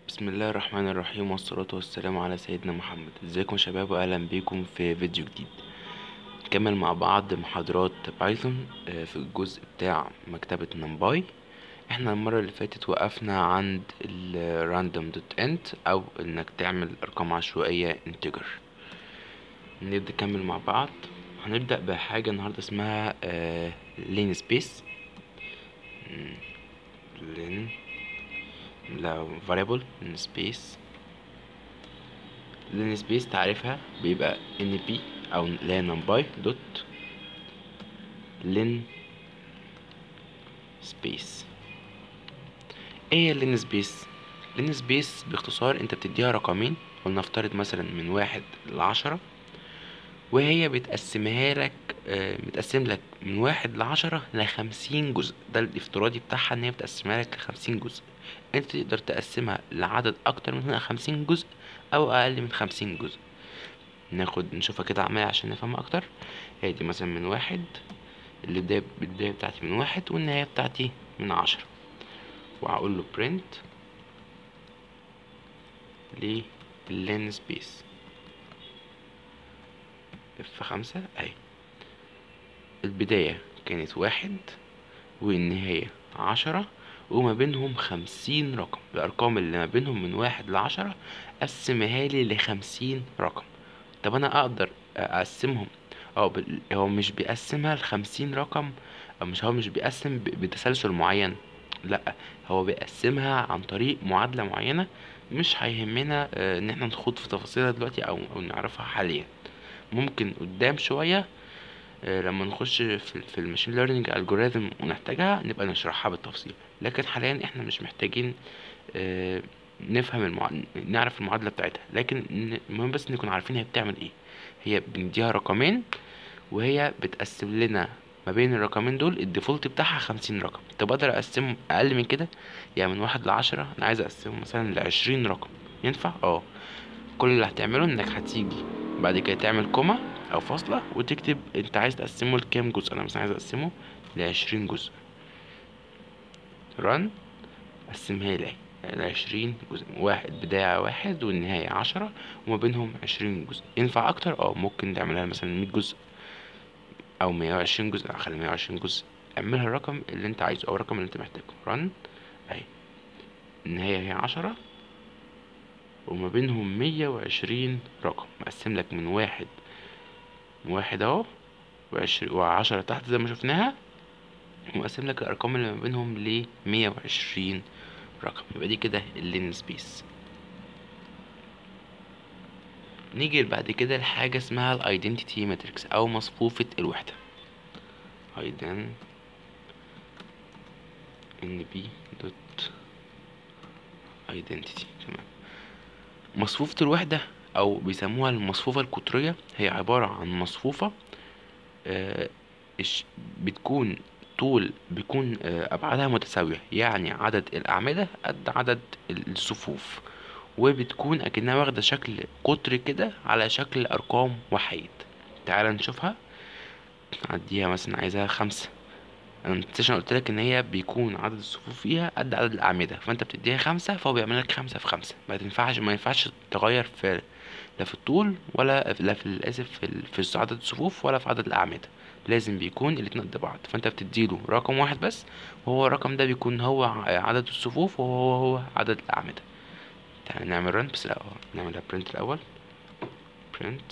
بسم الله الرحمن الرحيم والصلاة والسلام على سيدنا محمد ازيكم يا شباب واهلا بيكم في فيديو جديد نكمل مع بعض محاضرات بايثون آه، في الجزء بتاع مكتبة نمباي احنا المرة اللي فاتت وقفنا عند ال random.int او انك تعمل ارقام عشوائية integer نبدأ نكمل مع بعض هنبدأ بحاجة النهاردة اسمها آه لين سبيس لين لا variable in space لين سبيس تعرفها بيبقى np او لا numpy دوت لين سبيس ايه هي اللين سبيس لين سبيس باختصار انت بتديها رقمين ولنفترض مثلا من واحد لعشرة وهي بتقسمها لك آه، بتقسم لك من واحد لعشرة لخمسين جزء ده الافتراضي بتاعها ان هي بتقسمها لك لخمسين جزء انت تقدر تقسمها لعدد اكتر من خمسين جزء او اقل من خمسين جزء ناخد نشوفها كده عملية عشان نفهمها اكتر هي دي مثلا من واحد البداية البداية بتاعتي من واحد والنهاية بتاعتي من عشرة وهقول له print للين سبيس اف خمسة اهي البداية كانت واحد والنهاية عشرة وما بينهم خمسين رقم الأرقام اللي ما بينهم من واحد لعشرة قسمها لي لخمسين رقم طب أنا أقدر أقسمهم أو بال- هو مش بيقسمها لخمسين رقم أو مش هو مش بيقسم ب- بتسلسل معين لأ هو بيقسمها عن طريق معادلة معينة مش هيهمنا آه، إن احنا نخوض في تفاصيلها دلوقتي أو أو نعرفها حاليا ممكن قدام شوية آه، لما نخش في في الماشين ليرنينج الجوريزم ونحتاجها نبقى نشرحها بالتفصيل لكن حاليا احنا مش محتاجين آه، نفهم المع... نعرف المعادلة بتاعتها لكن ن- المهم بس نكون عارفين هي بتعمل ايه هي بنديها رقمين وهي بتقسم لنا ما بين الرقمين دول الديفولت بتاعها خمسين رقم طب اقدر اقسمهم اقل من كده يعني من واحد لعشرة انا عايز اقسمهم مثلا لعشرين رقم ينفع اه كل اللي هتعمله انك هتيجي بعد كده تعمل كوما او فاصلة وتكتب انت عايز تقسمه لكام جزء انا مثلا عايز اقسمه لعشرين جزء رن قسمها لي لعشرين جزء واحد بداية واحد والنهاية عشرة وما بينهم عشرين جزء ينفع اكتر اه ممكن تعملها مثلا مية جزء او مية وعشرين جزء خلي مية وعشرين جزء اعملها الرقم اللي انت عايزه او الرقم اللي انت محتاجه رن اهي النهاية هي عشرة وما بينهم مية وعشرين رقم مقسم لك من واحد من واحد اهو وعشرين وعشرة تحت زي ما شفناها ومقسم لك الارقام اللي ما بينهم لمية وعشرين رقم يبقى دي كده اللين سبيس نيجي بعد كده لحاجة اسمها الايدنتيتي ماتريكس او مصفوفة الوحدة ايدن ان بي دوت ايدنتيتي تمام مصفوفة الوحدة أو بيسموها المصفوفة القطرية هي عبارة عن مصفوفة آه، الش- بتكون طول بيكون آه، أبعادها متساوية يعني عدد الأعمدة قد عدد ال- الصفوف وبتكون أكنها واخدة شكل قطري كده على شكل أرقام وحيد تعال نشوفها عديها مثلا عايزها خمسة انا متنساش انا قلتلك ان هي بيكون عدد الصفوف فيها قد عدد الاعمده فانت بتديها خمسة فهو بيعمل لك خمسة في خمسة ما تنفعش ما ينفعش تغير في لا في الطول ولا لا في الاسف في, ال- في عدد الصفوف ولا في عدد الاعمده لازم بيكون الاتنين قد بعض فانت بتديله رقم واحد بس وهو الرقم ده بيكون هو ع- عدد الصفوف وهو هو عدد الاعمده تعالى نعمل رن بس لا نعملها برنت الاول برنت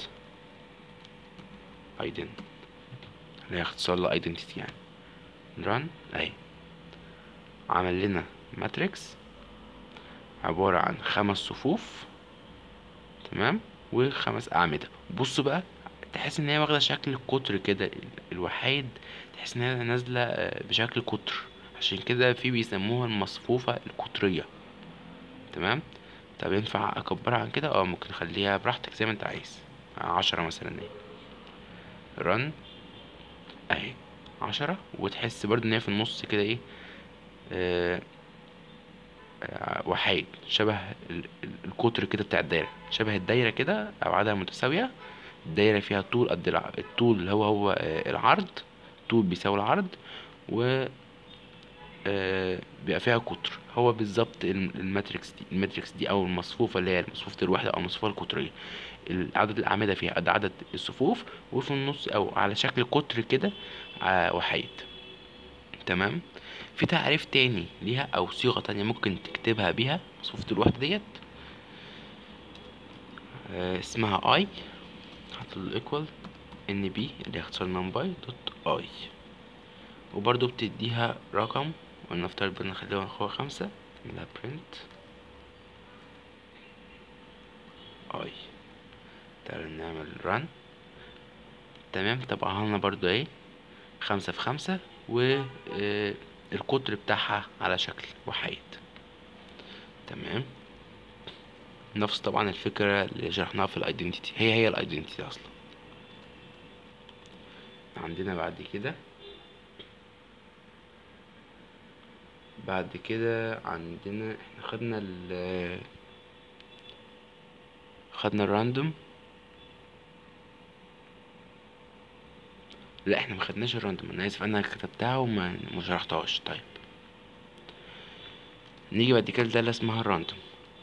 ايدن اللي هي اختصار ل identity يعني ران اهي عمل لنا ماتريكس عبارة عن خمس صفوف تمام وخمس أعمدة بص بقى تحس ان هي واخدة شكل قطر كده ال- الوحيد تحس ان هي نازلة آه، بشكل قطر عشان كده في بيسموها المصفوفة القطرية تمام طب ينفع اكبرها عن كده اه ممكن اخليها براحتك زي ما انت عايز عشرة مثلا اهي رن اهي عشرة وتحس برضو ان هي في النص كده ايه آه آه وحيد شبه ال- ال- القطر كده بتاع الدايرة شبه الدايرة كده أبعادها متساوية الدايرة فيها طول قد الع... الطول اللي هو هو آه، العرض طول بيساوي العرض و آه بيبقى فيها قطر هو بالظبط الم- الماتريكس دي الماتريكس دي او المصفوفه اللي هي مصفوفه الوحده او المصفوفه القطريه ال- عدد الاعمده فيها قد عدد الصفوف وفي النص او على شكل قطر كده ع- وحيد تمام في تعريف تاني ليها او صيغه تانية ممكن تكتبها بيها مصفوفه الوحده ديت آه اسمها اي هحط له ايكوال ان بي اللي هي اختصار نمباي دوت اي وبرضو بتديها رقم ولنفترض ان نخليها هو خمسة نعملها print اي تعالى نعمل run تمام طبعا لنا برضو ايه خمسة في خمسة والقطر بتاعها على شكل وحيد تمام نفس طبعا الفكرة اللي شرحناها في الايدنتيتي هي هي الايدنتيتي اصلا عندنا بعد كده بعد كده عندنا احنا خدنا ال خدنا الراندوم لا احنا ما خدناش الراندوم انا اسف انا كتبتها وما ما شرحتهاش طيب نيجي بعد كده ده اللي اسمها الراندوم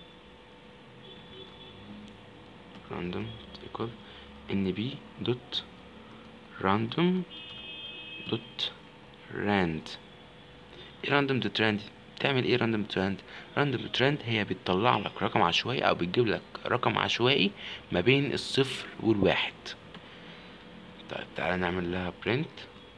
راندوم equal ان بي دوت راندوم دوت راند ايه راندوم دوت راند بتعمل ايه راندوم دوت راند راندوم دوت راند هي بتطلع لك رقم عشوائي او بتجيب لك رقم عشوائي ما بين الصفر والواحد طيب تعالى نعمل لها print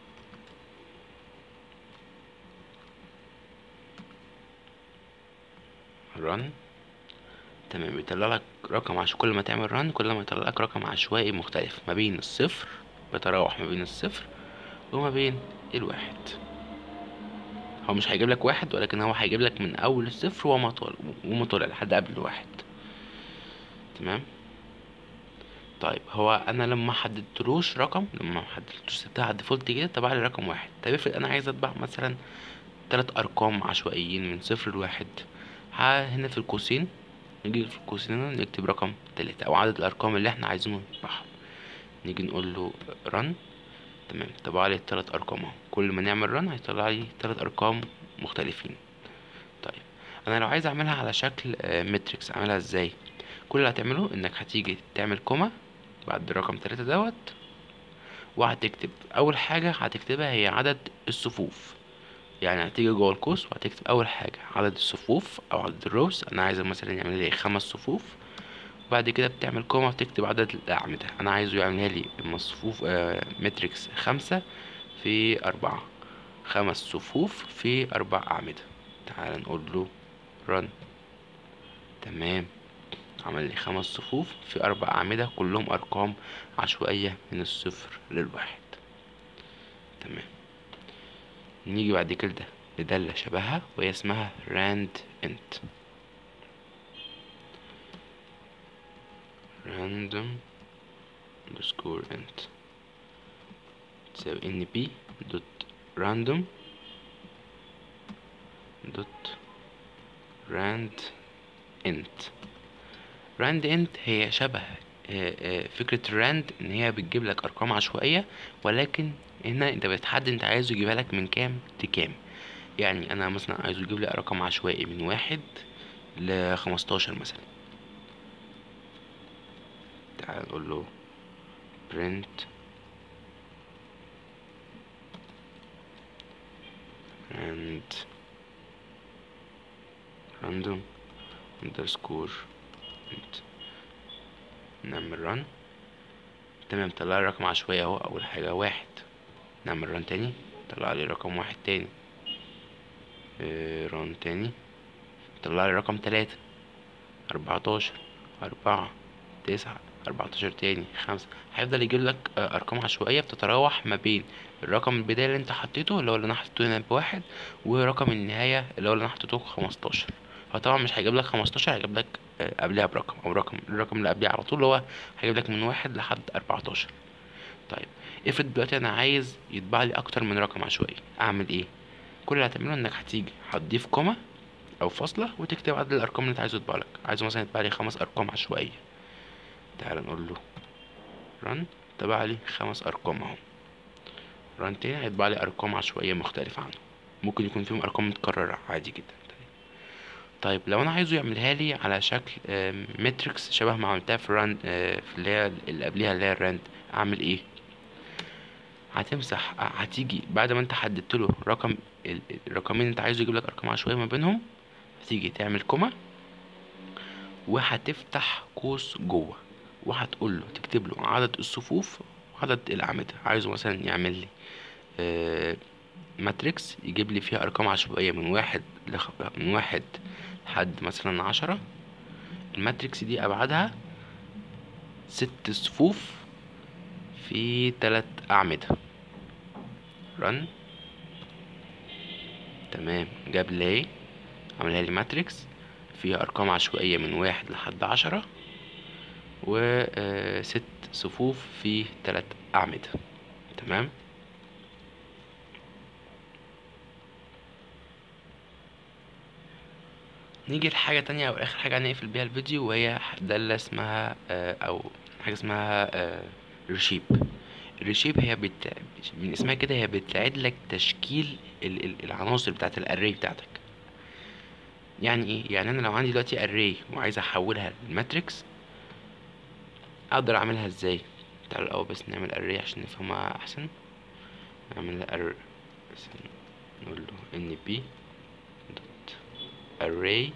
run تمام بيطلع لك رقم عشوائي كل ما تعمل run كل ما يطلع لك رقم عشوائي مختلف ما بين الصفر بتراوح ما بين الصفر وما بين الواحد هو مش هيجيب لك واحد ولكن هو هيجيب لك من اول الصفر وما طالع وما طالع لحد قبل الواحد تمام طيب هو انا لما حددتلوش رقم لما حددتلوش سبتها على الديفولت كده طبع لي رقم واحد طب افرض انا عايز اطبع مثلا تلات ارقام عشوائيين من صفر لواحد ها- هنا في القوسين نيجي في القوسين هنا نكتب رقم تلاتة او عدد الارقام اللي احنا عايزينه نطبعها نيجي نقول له run تمام طبع لي التلات ارقام اهو كل ما نعمل run هيطلع لي تلات ارقام مختلفين طيب انا لو عايز اعملها على شكل ماتريكس اعملها ازاي كل اللي هتعمله انك هتيجي تعمل كوما بعد رقم تلاتة دوت وهتكتب اول حاجة هتكتبها هي عدد الصفوف يعني هتيجي جوه القوس وهتكتب اول حاجة عدد الصفوف او عدد الروز انا عايز مثلا يعمل لي خمس صفوف وبعد كده بتعمل كوما وتكتب عدد الأعمدة أنا عايزه يعملها لي مصفوف آه ماتريكس خمسة في أربعة خمس صفوف في أربع أعمدة تعال نقول له run تمام عمل لي خمس صفوف في أربع أعمدة كلهم أرقام عشوائية من الصفر للواحد تمام نيجي بعد كده لدالة شبهها وهي اسمها rand int random underscore int تساوي ان بي دوت random دوت rand int rand int هي شبه آه، آه، فكرة الراند ان هي بتجيب لك ارقام عشوائية ولكن هنا انت بتحدد انت عايزه يجيبها لك من كام لكام يعني انا مثلا عايزه يجيب لي رقم عشوائي من واحد لخمستاشر مثلا تعال نقول له print and random underscore int نعمل run تمام طلع لي رقم عشوائي اهو اول حاجة واحد نعمل run تاني طلع لي رقم واحد تاني run تاني طلع لي رقم تلاتة اربعتاشر اربعة تسعة اربعتاشر تاني خمسة هيفضل يجيب لك آه، ارقام عشوائية بتتراوح ما بين الرقم البداية اللي انت حطيته اللي هو اللي انا حطيته هنا بواحد ورقم النهاية اللي هو اللي انا حطيته خمستاشر فطبعا مش هيجيب لك خمستاشر هيجيب لك آه، قبلها برقم او رقم الرقم اللي قبليه على طول اللي هو هيجيب لك من واحد لحد اربعتاشر طيب افرض دلوقتي انا عايز يطبع لي اكتر من رقم عشوائي اعمل ايه كل اللي هتعمله انك هتيجي هتضيف كوما او فاصلة وتكتب عدد الارقام اللي انت عايزه يطبع لك عايزه مثلا يطبع لي خمس ارقام عشوائية تعال نقول له run طبع لي خمس ارقام اهو run تاني هيطبع لي ارقام عشوائية مختلفة عنه ممكن يكون فيهم ارقام متكررة عادي جدا طيب لو انا عايزه يعملها لي على شكل ماتريكس شبه ما عملتها في الراند في اللي هي اللي قبليها اللي هي الراند اعمل ايه هتمسح هتيجي بعد ما انت حددت له رقم ال- الرقمين اللي انت عايزه يجيب لك ارقام عشوائيه ما بينهم هتيجي تعمل كوما وهتفتح قوس جوه وهتقول له تكتب له عدد الصفوف وعدد الاعمده عايزه مثلا يعمل لي آه ماتريكس يجيب لي فيها ارقام عشوائيه من واحد لخ... من واحد لحد مثلا عشرة الماتريكس دي ابعادها ست صفوف في تلات اعمده رن تمام جاب لي ايه عملها لي ماتريكس فيها ارقام عشوائيه من واحد لحد عشرة وست صفوف في تلات اعمده تمام نيجي لحاجة تانية أو آخر حاجة هنقفل بيها الفيديو وهي دالة اسمها آه، أو حاجة اسمها ريشيب الريشيب هي بت... من اسمها كده هي بتعيد لك تشكيل ال... ال- العناصر بتاعت الأري بتاعتك يعني ايه يعني انا لو عندي دلوقتي أري وعايز احولها لماتريكس اقدر اعملها ازاي تعالوا الاول بس نعمل أري عشان نفهمها احسن نعمل أر... بس نقول له ان بي دوت array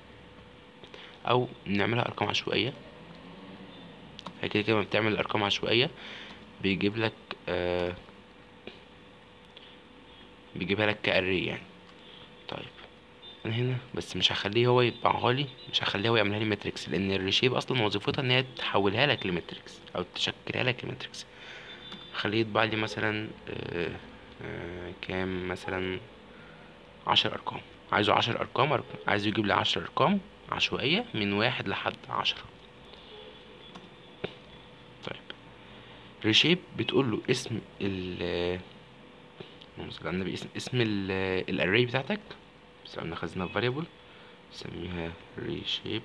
او نعملها ارقام عشوائيه هي كده كده لما بتعمل ارقام عشوائيه بيجيب لك آه بيجيبها لك كاري يعني طيب انا هنا بس مش هخليه هو يطبعها لي مش هخليه هو يعملها لي ماتريكس لان الريشيب اصلا وظيفتها ان هي تحولها لك لماتريكس او تشكلها لك لماتريكس خليه يطبع لي مثلا آه آه كام مثلا عشر ارقام عايزه عشر ارقام أرق- عايزه يجيب لي عشر ارقام عشوائية من واحد لحد عشرة طيب ريشيب بتقول له اسم ال اللهم صل على النبي اسم اسم ال الاري بتاعتك بس قلنا خزنها variable نسميها ريشيب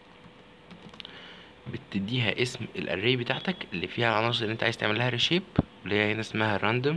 بتديها اسم الاري بتاعتك اللي فيها العناصر اللي انت عايز تعمل لها ريشيب اللي هي هنا اسمها random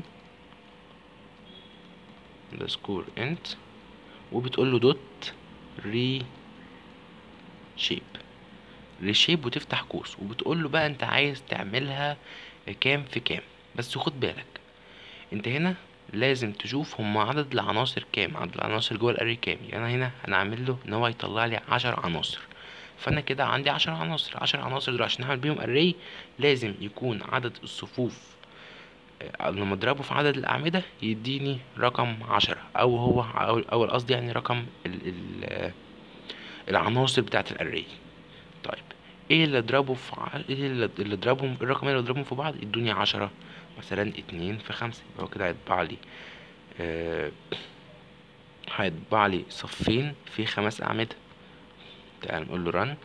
underscore int وبتقول له دوت ري شيب ريشيب وتفتح قوس وبتقول له بقى انت عايز تعملها كام في كام بس خد بالك انت هنا لازم تشوف هما عدد العناصر كام عدد العناصر جوه الاري كام يعني انا هنا انا عامل له ان هو يطلع لي عشر عناصر فانا كده عندي عشر عناصر عشر عناصر دول عشان اعمل بيهم اري لازم يكون عدد الصفوف آه، لما اضربه في عدد الاعمده يديني رقم عشرة او هو او أو قصدي يعني رقم ال ال آه، العناصر بتاعه الاري طيب ايه اللي اضربه في ع... ايه اللي اللي اضربهم الرقمين اللي اضربهم في بعض يدوني عشرة مثلا اتنين في خمسة يبقى هو كده هيطبع لي آه... هيطبع لي صفين في خمس أعمدة تعال نقول له run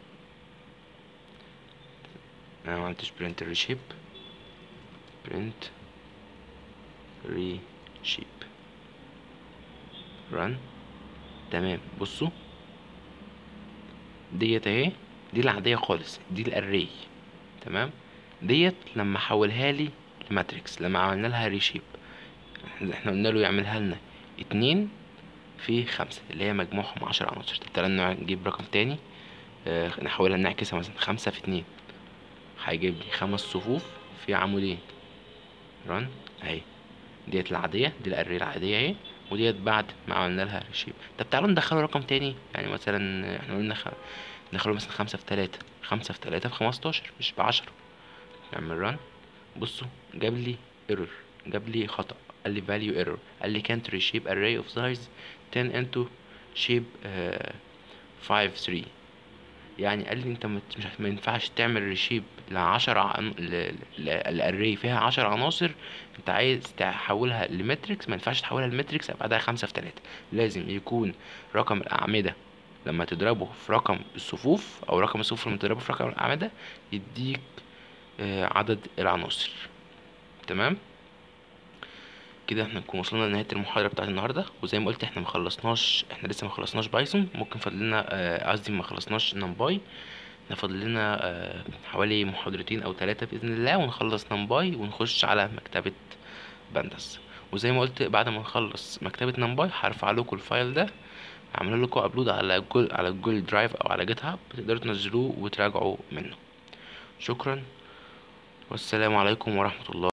انا ما عملتش print ريشيب print ريشيب run تمام بصوا ديت اهي دي العادية خالص دي الاري تمام ديت لما حولها لي لماتريكس لما عملنا لها ريشيب احنا قلنا له يعملها لنا اتنين في خمسة اللي هي مجموعهم عشر عناصر طب تعالى نجيب رقم تاني اه نحاولها نعكسها مثلا خمسة في اتنين هيجيب لي خمس صفوف في عمودين رن اهي ديت العادية دي الاري العادية اهي وديت بعد ما عملنا لها ريشيب طب تعالوا ندخله رقم تاني يعني مثلا احنا قلنا خ... ندخله مثلا خمسة في تلاتة خمسة في تلاتة في خمستاشر مش بعشرة نعمل رن بصوا جاب لي ايرور جاب لي خطأ قال لي value error قال لي can't reshape array of size 10 into shape uh, 5 3 يعني قال لي انت مت- مش ما ينفعش تعمل ريشيب لعشر عن... ل... ل... الاري فيها عشر عناصر انت عايز تحولها لماتريكس ما ينفعش تحولها لماتريكس ابعادها خمسة في تلاتة لازم يكون رقم الاعمدة لما تضربه في رقم الصفوف او رقم الصفوف لما تضربه في رقم الاعمدة يديك آه، عدد العناصر تمام كده احنا نكون وصلنا لنهايه المحاضره بتاعت النهارده وزي ما قلت احنا ما خلصناش احنا لسه ما خلصناش بايثون ممكن فاضل لنا آه، قصدي ما خلصناش نمباي احنا فاضل لنا آه، حوالي محاضرتين او ثلاثه باذن الله ونخلص نمباي ونخش على مكتبه بندس وزي ما قلت بعد ما نخلص مكتبة نمباي هرفع لكم الفايل ده اعمل لكم ابلود على جول على جول درايف او على جيت هاب تقدروا تنزلوه وتراجعوا منه شكرا والسلام عليكم ورحمة الله